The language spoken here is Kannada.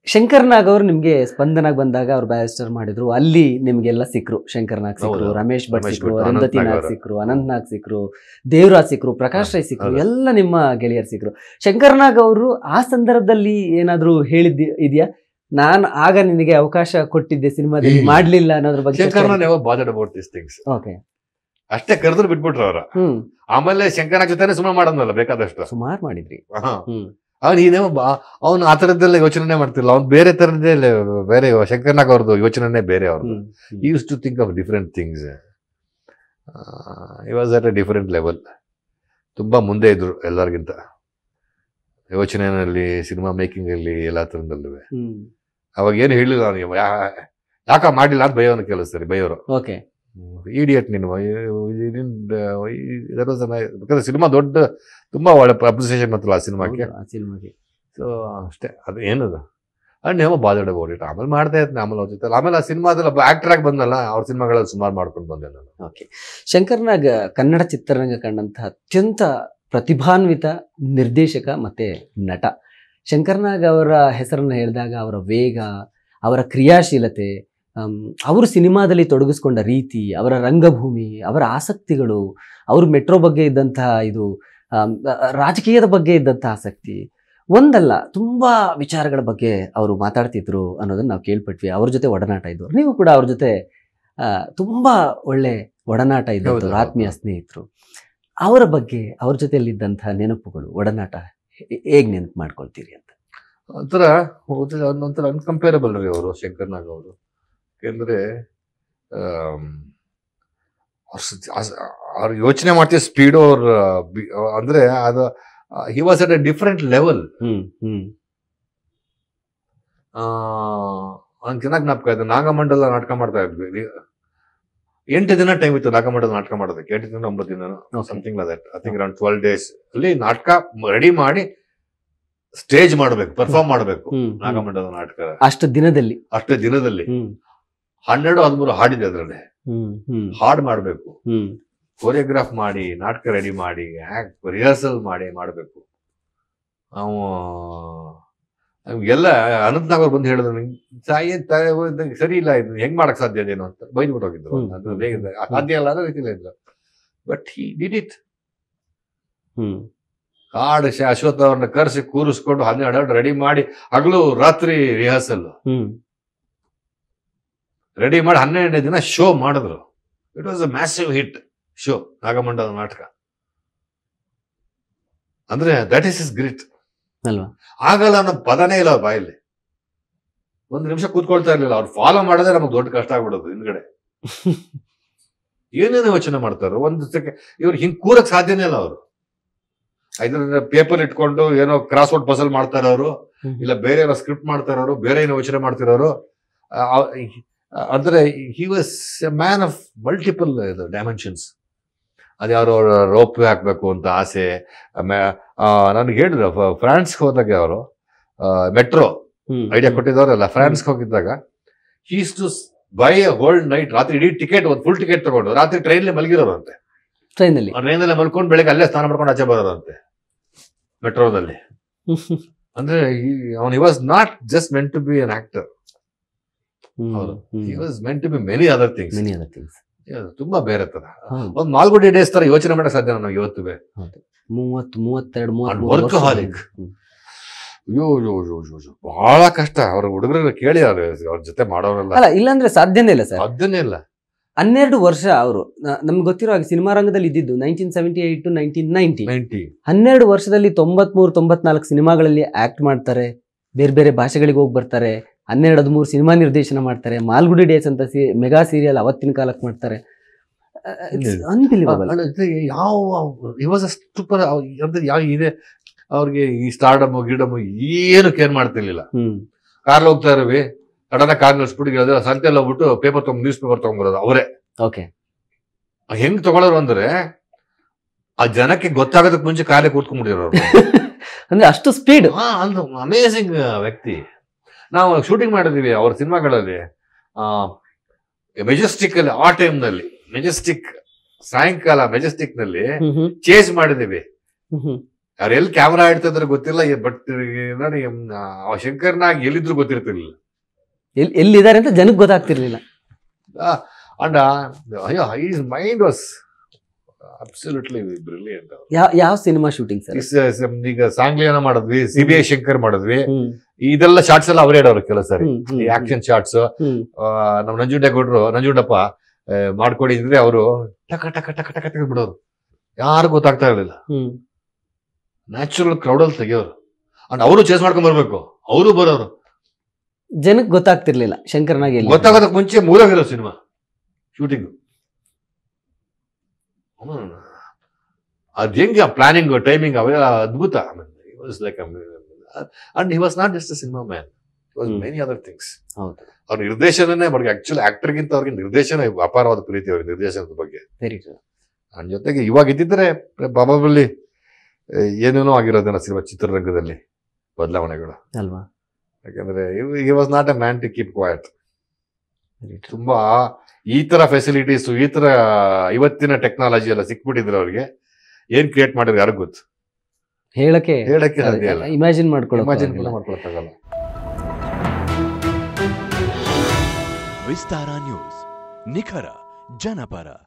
ಶಂಕರ್ ನಾಗ್ ಅವರು ನಿಮ್ಗೆ ಸ್ಪಂದನಾಗ್ ಬಂದಾಗ ಅವ್ರು ಬ್ಯಾರಿಸ್ಟರ್ ಮಾಡಿದ್ರು ಅಲ್ಲಿ ನಿಮ್ಗೆಲ್ಲ ಸಿಕ್ರು ಶಂಕರ್ ನಾಗ್ ಸಿಕ್ರು ಹೌದು. ರಮೇಶ್ ಭಟ್ ರಮೇಶ್ ಸಿಕ್ರು ಭಟ್, ಅರುಂಧತಿ ಅನಂತ್ ನಾಗ್ ನಾಗ್ ಅವರು. ಸಿಕ್ರು ಅನಂತ್ ನಾಗ್ ಸಿಕ್ರು ದೇವರಾಜ್ ಸಿಕ್ರು ಪ್ರಕಾಶ್ ರೈ ಸಿಕ್ರು ಹೌದು. ಎಲ್ಲ ನಿಮ್ಮ ಗೆಳೆಯರು ಸಿಕ್ರು ಶಂಕರ್ ನಾಗ್ ಅವರು ಆ ಸಂದರ್ಭದಲ್ಲಿ ಏನಾದ್ರೂ ಹೇಳಿದ್ದೆ ಇದೆಯಾ ನಾನ್ ಆಗ ನಿನಗೆ ಅವಕಾಶ ಕೊಟ್ಟಿದ್ದೆ ಸಿನಿಮಾದಲ್ಲಿ ಇಲ್ಲ. ಮಾಡ್ಲಿಲ್ಲ ಅನ್ನೋದ್ರ ಬಗ್ಗೆ ಶಂಕರ್ನ never bothered about this things okay ಅಷ್ಟೇ ಕರೆದ್ರು ಬಿಟ್ಬಿಟ್ರು ಅವ್ರ ಹ್ಮ್ ಆಮೇಲೆ ಶಂಕರನ ಜೊತೆನೆ ಸುಮ್ಮನೆ ಮಾಡೋದಲ್ಲ ಬೇಕಾದಷ್ಟು ಸುಮಾರು ಮಾಡಿದ್ರಿ ಹ್ಮ್ ಅವ್ನು ನೀನೇಮೋ ಅವನು ಆ ಥರದ್ದೆಲ್ಲ ಯೋಚನೆ ಮಾಡ್ತಿಲ್ಲ ಅವ್ನು ಬೇರೆ ಥರದ್ದೇ ಲೆ- ಬೇರೆ ಶಂಕರ್ನಾಗ್ ಅವ್ರದ್ದು ಯೋಚನೆನೇ ಬೇರೆ ಅವ್ರದ್ದು hmm hmm. Used to think of different things ಈ was at a different level ತುಂಬಾ ಮುಂದೆ ಇದ್ರು ಎಲ್ಲರಿಗಿಂತ ಯೋಚನೆಯಲ್ಲಿ ಸಿನಿಮಾ ಮೇಕಿಂಗ್ ಅಲ್ಲಿ ಎಲ್ಲ ಥರದಲ್ಲೂ ಹ್ಮ್ ಅವಾಗ ಏನು ಹೇಳಿಲ್ಲ ಅವನಿಗೆ ಯಾಕ ಮಾಡಿಲ್ಲ ಅಂತ ಬೈಯೋನು ಕೇಳಿಸ್ತಾರೆ ಬೈಯೋರು ಓಕೆ ಇಡಿಯಟ್ ನೀನು ಯಾಕಂದ್ರೆ ಸಿನಿಮಾ ದೊಡ್ಡ ತುಂಬಾ ಒಳ್ಳೆ ಅಪ್ರಿಸಿಯೇಷನ್ ಬಂತಲ್ಲ ಆ ಸಿನಿಮಾಕ್ಕೆ ಹೌದು, ಆ ಸಿನಿಮಾಗೆ ಸೊ ಅಷ್ಟೇ ಅದು ಏನದು ಅಂಡ್ ನೇಮ ಬಾದಡ ಓಡಿಟ್ ಆಮೇಲೆ ಮಾಡ್ತಾ ಇರ್ತೀನಿ ಆಮೇಲೆ ಅವ್ರ ಜೊತೆ ಆಮೇಲೆ ಆ ಸಿನಿಮಾದಲ್ಲಿ ಆಕ್ಟರ್ ಆಗಿ ಬಂದಲ್ಲ ಅವ್ರ ಸಿನಿಮಾಗಳಲ್ಲಿ ಸುಮಾರು ಮಾಡ್ಕೊಂಡು ಬಂದೆ ನಾನು ಓಕೆ ಶಂಕರ್ನಾಗ್ ಕನ್ನಡ ಚಿತ್ರರಂಗ ಕಂಡಂತಹ ಅತ್ಯಂತ ಪ್ರತಿಭಾನ್ವಿತ ನಿರ್ದೇಶಕ ಮತ್ತೆ ನಟ ಶಂಕರ್ನಾಗ್ ಅವರ ಹೆಸರನ್ನು ಹೇಳಿದಾಗ ಅವರ ವೇಗ ಅವರ ಕ್ರಿಯಾಶೀಲತೆ ಆಮ್, ಅವರು ಸಿನಿಮಾದಲ್ಲಿ ತೊಡಗಿಸ್ಕೊಂಡ ರೀತಿ ಅವರ ರಂಗಭೂಮಿ ಅವರ ಆಸಕ್ತಿಗಳು ಅವರು ಮೆಟ್ರೋ ಬಗ್ಗೆ ಇದ್ದಂತಹ ಇದು ಆಮ್, ರಾಜಕೀಯದ ಬಗ್ಗೆ ಇದ್ದಂತಹ ಆಸಕ್ತಿ ಒಂದಲ್ಲ ತುಂಬಾ ವಿಚಾರಗಳ ಬಗ್ಗೆ ಅವರು ಮಾತಾಡ್ತಿದ್ರು ಅನ್ನೋದನ್ನ ನಾವು ಕೇಳ್ಪಟ್ವಿ ಅವ್ರ ಜೊತೆ ಒಡನಾಟ ಇದ್ದು ನೀವು ಕೂಡ ಅವ್ರ ಜೊತೆ ಆ, ತುಂಬಾ ಒಳ್ಳೆ ಒಡನಾಟ ಹೌದು, ಇದ್ದವರು ಹೌದು. ಆತ್ಮೀಯ ಸ್ನೇಹಿತರು ಅವರ ಬಗ್ಗೆ ಅವ್ರ ಜೊತೆಯಲ್ಲಿದ್ದಂತಹ ನೆನಪುಗಳು ಒಡನಾಟ ಹೇ- ಹೇಗ್ ನೆನಪು ಮಾಡ್ಕೊಳ್ತೀರಿ ಅಂತ ಒಂಥರ ಒಂಥರ ಒಂಥರ ಅನ್ಕಂಪೇರಬಲ್ ರೀ ಅವರು ಶಂಕರ್ನಾಗ್ ಅವರು ಯಾಕೆಂದ್ರೆ ಆಮ್, ಅವ್ರ್ ಸ- ಆ ಸ- ಅವ್ರು ಯೋಚನೆ ಮಾಡ್ತೀವಿ ಸ್ಪೀಡು ಅವ್ರ ಬಿ- ಅಂದ್ರೆ ಅದು he was at a different level hmm hmm ಅವ್ನು ಚೆನ್ನಾಗಿ ಜ್ಞಾಪಕ ಇದೆ ನಾಗಮಂಡಲ ನಾಟಕ ಮಾಡ್ತಾ ಇದ್ವಿ ರಿ- ಎಂಟು ದಿನ ಟೈಮ್ ಇತ್ತು ನಾಗಮಂಡಲ ನಾಟಕ ಮಾಡೋದಕ್ಕೆ ಎಂಟು ದಿನ ಒಂಬತ್ತು ದಿನ Okay. Something like that I think around twelve days ಅಲ್ಲಿ ನಾಟಕ ರೆಡಿ ಮಾಡಿ ಸ್ಟೇಜ್ ಮಾಡಬೇಕು ಪರ್ಫಾರ್ಮ್ ಮಾಡಬೇಕು ಹ್ಮ್, ಹ್ಮ್. ನಾಗಮಂಡಲ ನಾಟಕ ಅಷ್ಟು ದಿನದಲ್ಲಿ ಅಷ್ಟೇ ದಿನದಲ್ಲಿ ಹ್ಮ್ ಹನ್ನೆರಡು ಹದಿಮೂರು ಹಾಡಿದೆ ಅದರಲ್ಲಿ ಹ್ಮ್ ಹ್ಮ್ ಹಾಡ್ ಮಾಡಬೇಕು ಹ್ಮ್ ಕೊರಿಯೋಗ್ರಾಫ್ ಮಾಡಿ ನಾಟಕ ರೆಡಿ ಮಾಡಿ ರಿಹರ್ಸಲ್ ಮಾಡಿ ಮಾಡಬೇಕು ನಾವು ಎಲ್ಲ ಅನಂತನಾಗ್ ಅವ್ರು ಬಂದು ಹೇಳಿದ್ರು ನಂಗೆ ಸಾಯಿ ತ- ನಂಗೆ ಸರಿ ಇಲ್ಲ ಇದು ಹೆಂಗ್ ಮಾಡಕ್ ಸಾಧ್ಯ ಅದೇನು ಅಂತ ಬೈದ್ಬಿಟ್ಟು ಹೋಗಿದ್ರು ಹ್ಮ್. ಅದು ಬೇಗ ಸಾಧ್ಯ ಇಲ್ಲ ಅನ್ನೋ ರೀತಿಲೇ ಇದ್ರು but he did it hmm ಹಾಡು ಶ- ಅಶ್ವಥ್ ಅವ್ರನ್ನ ಕರೆಸಿ ಕೂರಿಸ್ಕೊಂಡು ಹನ್ನೆರಡು ಹಾಡು ರೆಡಿ ಮಾಡಿ ಹಗಲು ರಾತ್ರಿ ರಿಹರ್ಸಲ್ ಹ್ಮ್ ರೆಡಿ ಮಾಡಿ ಹನ್ನೆರಡನೇ ದಿನ ಶೋ ಮಾಡಿದ್ರು it was a massive hit show Nagamandala ನಾಟಕ ಅಂದ್ರೆ ದಟ್ ಈಸ್ ಇಸ್ ಗ್ರೇಟ್ ಅಲ್ವಾ ಆಗಲ್ಲ ಅನ್ನೋ ಪದನೇ ಇಲ್ಲ ಅವ್ರ ಬಾಯಲ್ಲಿ ಒಂದು ನಿಮಿಷ ಕೂತ್ಕೊಳ್ತಾ ಇರ್ಲಿಲ್ಲ ಅವ್ರು ಫಾಲೋ ಮಾಡೋದೇ ನಮಗೆ ದೊಡ್ಡ ಕಷ್ಟ ಆಗ್ಬಿಡೋದು ಹಿಂದ್ಗಡೆ ಏನೇನು ಯೋಚನೆ ಮಾಡ್ತಾರೋ ಒಂದು ಸೆಕೆಂಡ್ ಇವ್ರು ಹಿಂಗ್ ಕೂರಕ್ ಸಾಧ್ಯನೇ ಇಲ್ಲ ಅವರು ಇದನ್ನ ಪೇಪರ್ ಇಟ್ಕೊಂಡು ಏನೋ ಕ್ರಾಸ್ ವರ್ಡ್ ಪಸಲ್ ಮಾಡ್ತಾ ಇರೋರು ಇಲ್ಲ ಬೇರೆ ಏನೋ ಸ್ಕ್ರಿಪ್ಟ್ ಮಾಡ್ತಾ ಇರೋರು ಬೇರೆ ಏನೋ ಯೋಚನೆ ಮಾಡ್ತಿರೋರು ಆ, ಆ- ಅಂದ್ರೆ he was a man of multiple dimensions ಅದ್ಯಾರೋ ರೋಪ್ ಹಾಕ್ಬೇಕು ಅಂತ ಆಸೆ ನನ್ಗೆ ಹೇಳಿದ್ರು ಫ್ರಾನ್ಸ್ಗೆ ಹೋದಾಗ ಅವರು ಮೆಟ್ರೋ ಹ್ಮ್ ಐಡಿಯಾ ಕೊಟ್ಟಿದ್ದವರಲ್ಲ ಫ್ರಾನ್ಸ್ಗೆ ಹೋಗಿದ್ದಾಗ he's to buy whole night ರಾತ್ರಿ ಇಡೀ ಟಿಕೆಟ್ ಒಂದು ಫುಲ್ ಟಿಕೆಟ್ ತಗೊಂಡು ರಾತ್ರಿ ಟ್ರೈನ್ಲಿ ಮಲಗಿರೋರಂತೆ ಟ್ರೈನಲ್ಲಿ ಟ್ರೈನಲ್ಲೇ ಮಲ್ಕೊಂಡು ಬೆಳಗ್ಗೆ ಅಲ್ಲೇ ಸ್ನಾನ ಮಾಡ್ಕೊಂಡು ಆಚೆ ಬರೋರಂತೆ ಮೆಟ್ರೋದಲ್ಲಿ ಅಂದ್ರೆ ಅವನ್ he was not just meant to be an actor ಹೌದು. He was meant to be many other things many other things ತುಂಬಾ ಬೇರೆ ತರ ಒಂದ್ ಮಾಲ್ಗುಡಿ ಡೇಸ್ ತರ ಯೋಚನೆ ಮಾಡಕ್ ಸಾಧ್ಯ ನನಗೆ ಇವತ್ತು ಮೂವತ್ತು ಮೂವತ್ತೆರಡು And ಮೂವತ್ತ್ workaholic. ಅಯ್ಯೋ ಅಯ್ಯೋ ಅಯ್ಯೋ ಅಯ್ಯೋ, ಅಯ್ಯೋ. ಬಹಳ ಕಷ್ಟ ಅವ್ರ ಹುಡುಗರು ಕೇಳಿ ಅವ್ರ ಅವ್ರ ಜೊತೆ ಮಾಡೋರೆಲ್ಲ ಅಲ್ಲ ಇಲ್ಲಾಂದ್ರೆ ಸಾಧ್ಯನೇ ಇಲ್ಲ ಸರ್ ಸಾಧ್ಯನೇ ಇಲ್ಲ ಹನ್ನೆರಡು ವರ್ಷ ಅವರು ನಮ್ಗೆ ಗೊತ್ತಿರೋ ಹಾಗೆ ಸಿನಿಮಾ ರಂಗದಲ್ಲಿ ಇದ್ದಿದ್ದು nineteen seventy eight to nineteen ninety ninety ಹನ್ನೆರಡು ವರ್ಷದಲ್ಲಿ ತೊಂಬತ್ಮೂರು ತೊಂಬತ್ನಾಲ್ಕು ಸಿನಿಮಾಗಳಲ್ಲಿ ಆಕ್ಟ್ ಮಾಡ್ತಾರೆ ಬೇರೆ ಬೇರೆ ಭಾಷೆಗಳಿಗೆ ಹೋಗಿ ಬರ್ತಾರೆ ಹನ್ನೆರಡು ಹದಿಮೂರು ಸಿನಿಮಾ ನಿರ್ದೇಶನ ಮಾಡ್ತಾರೆ ಮಾಲ್ಗುಡಿ ಡೇಸ್ ಅಂತ ಸಿ ಮೆಗಾ ಸೀರಿಯಲ್ ಅವತ್ತಿನ ಕಾಲಕ್ಕೆ ಮಾಡ್ತಾರೆ ಅನ್ಬಿಲಿವಬಲ್ ಯಾವ ಇವಾಗ ಸೂಪರ್ ಅಂದ್ರೆ ಯಾವ ಇದೆ ಅವ್ರಿಗೆ ಈ ಸ್ಟಾರ್ಡಮ್ ಗಿಡಮ್ ಏನು ಕೇರ್ ಮಾಡ್ತಿರ್ಲಿಲ್ಲ ಹ್ಮ್ ಕಾರ್ ಹೋಗ್ತಾ ಇರವಿ ಸಡನ್ ಕಾರ್ ನಿಲ್ಸ್ಬಿಟ್ಟು ಸಂತೆಲ್ಲ ಹೋಗ್ಬಿಟ್ಟು ಪೇಪರ್ ತಗೊಂಡ್ ನ್ಯೂಸ್ ಪೇಪರ್ ತಗೊಂಡ್ಬರೋದು ಅವರೇ ಓಕೆ ಹೆಂಗ್ ತಗೊಳ್ಳೋರು ಅಂದ್ರೆ ಆ ಜನಕ್ಕೆ ಗೊತ್ತಾಗೋದಕ್ಕೆ ಮುಂಚೆ ಕಾಲೇ ಕೂತ್ಕೊಂಡ್ಬಿಟ್ಟಿರೋರು ಅಂದ್ರೆ ಅಷ್ಟು ಸ್ಪೀಡ್ ಹಾ ಒಂದು ಅಮೇಸಿಂಗ್ ವ್ಯಕ್ತಿ ನಾವು ಶೂಟಿಂಗ್ ಮಾಡಿದೀವಿ ಅವ್ರ ಸಿನಿಮಾಗಳಲ್ಲಿ ಮೆಜೆಸ್ಟಿಕ್ ಅಲ್ಲಿ ಆ ಟೈಮ್ ನಲ್ಲಿ ಮೆಜೆಸ್ಟಿಕ್ ಸಾಯಂಕಾಲ ಮೆಜೆಸ್ಟಿಕ್ ನಲ್ಲಿ ಚೇಸ್ ಮಾಡಿದೀವಿ ಅವ್ರು ಎಲ್ಲಿ ಕ್ಯಾಮ್ರಾ ಇಡ್ತಾ ಇದ್ರೆ ಗೊತ್ತಿಲ್ಲ ಬಟ್ ನೋಡಿ ಮ್, ಆ ಶಂಕರ್ನಾಗ್ ಎಲ್ಲಿದ್ರು ಗೊತ್ತಿರ್ತಿರ್ಲಿಲ್ಲ ಎಲ್ ಎಲ್ಲಿದ್ದಾರೆ ಅಂತ ಜನಕ್ಕೆ ಗೊತ್ತಾಗ್ತಿರ್ಲಿಲ್ಲ ಅಂಡ್ ಅಯ್ಯೋ his mind was absolutely brilliant ಯಾವ ಯಾವ ಸಿನಿಮಾ ಶೂಟಿಂಗ್ ಸರ್ ಈಗ ಸಾಂಗ್ಲಿಯನ ಮಾಡಿದ್ವಿ ಸಿ ಬಿ ಐ ಶಂಕರ್ ಮಾಡಿದ್ವಿ ಇದೆಲ್ಲ ಶಾರ್ಟ್ಸ್ ಎಲ್ಲ ಅವರೇ ಇಡೋರು ಕೆಲವು ಸಾರಿ ಈ ಆಕ್ಷನ್ ಶಾರ್ಟ್ಸ್ ನಮ್ ನಂಜುಂಡೇಗೌಡರು ನಂಜುಂಡಪ್ಪ ಆ, ಮಾಡ್ಕೊಡಿ ಇದ್ರೆ ಅವರು ಟಕ ಟಕ ಟಕ ಟಕ ತೆಗೆದು ಬಿಡೋರು ಯಾರು ಗೊತ್ತಾಗ್ತಾ ಇರ್ಲಿಲ್ಲ ನ್ಯಾಚುರಲ್ ಕ್ರೌಡಲ್ಲಿ ತೆಗಿಯೋರು ಅಂಡ್ ಅವರು ಚೇಸ್ ಮಾಡ್ಕೊಂಡ್ ಬರ್ಬೇಕು ಅವರು ಬರೋರು ಜನಕ್ಕೆ ಗೊತ್ತಾಗ್ತಿರ್ಲಿಲ್ಲ ಶಂಕರ್ನಾಗ್ ಎಲ್ಲಿ ಗೊತ್ತಾಗೋದಕ್ಕೆ ಮುಂಚೆ ಮೂರಾಗಿರೋ ಸಿನಿಮಾ ಶೂಟಿಂಗ್ ಅದ್ ಹೆಂಗೆ ಪ್ಲಾನಿಂಗ್ ಟೈಮಿಂಗ್ ಅವೆಲ್ಲ ಅದ್ಭುತ was like and he was not just cinema man was hmm. Many other things ಹೌದು ಅವ್ರ ನಿರ್ದೇಶನನೇ ಅವ್ರಿಗೆ ಆಕ್ಚುಲಿ ಆಕ್ಟರ್ಗಿಂತ ಅವ್ರಿಗೆ ನಿರ್ದೇಶನ ಅಪಾರವಾದ ಪ್ರೀತಿ ಅವ್ರಿಗೆ ನಿರ್ದೇಶನದ ಬಗ್ಗೆ ವೆರಿ ಟ್ರೂ ನನ್ನ ಜೊತೆಗೆ ಇವಾಗ ಇದ್ದಿದ್ರೆ ಬಾಬಾಬಲ್ಲಿ ಏನೇನೋ ಆಗಿರೋದನ್ನ ಸಿನಿಮಾ ಚಿತ್ರರಂಗದಲ್ಲಿ ಬದಲಾವಣೆಗಳು ಅಲ್ವಾ ಯಾಕಂದ್ರೆ he was not a man to keep quiet very true ತುಂಬಾ ಈ ತರ ಫೆಸಿಲಿಟೀಸ್ ಈ ತರ ಇವತ್ತಿನ ಟೆಕ್ನಾಲಜಿ ಎಲ್ಲ ಸಿಕ್ಬಿಟ್ಟಿದ್ರೆ ಅವ್ರಿಗೆ ಏನ್ ಕ್ರಿಯೇಟ್ ಮಾಡಿದ್ರೆ ಯಾರಿಗೂ ಗೊತ್ತು ಹೇಳಕ್ಕೆ ಹೇಳಕ್ಕೆ ಸಾಧ್ಯ ಇಲ್ಲ ಇಮ್ಯಾಜಿನ್ ಮಾಡ್ಕೊಳ್ಳೋ ಇಮ್ಯಾಜಿನ್ ಕೂಡ ಮಾಡ್ಕೊಳಕ್ಕಾಗಲ್ಲ ವಿಸ್ತಾರ ನ್ಯೂಸ್ ನಿಖರ ಜನಪರ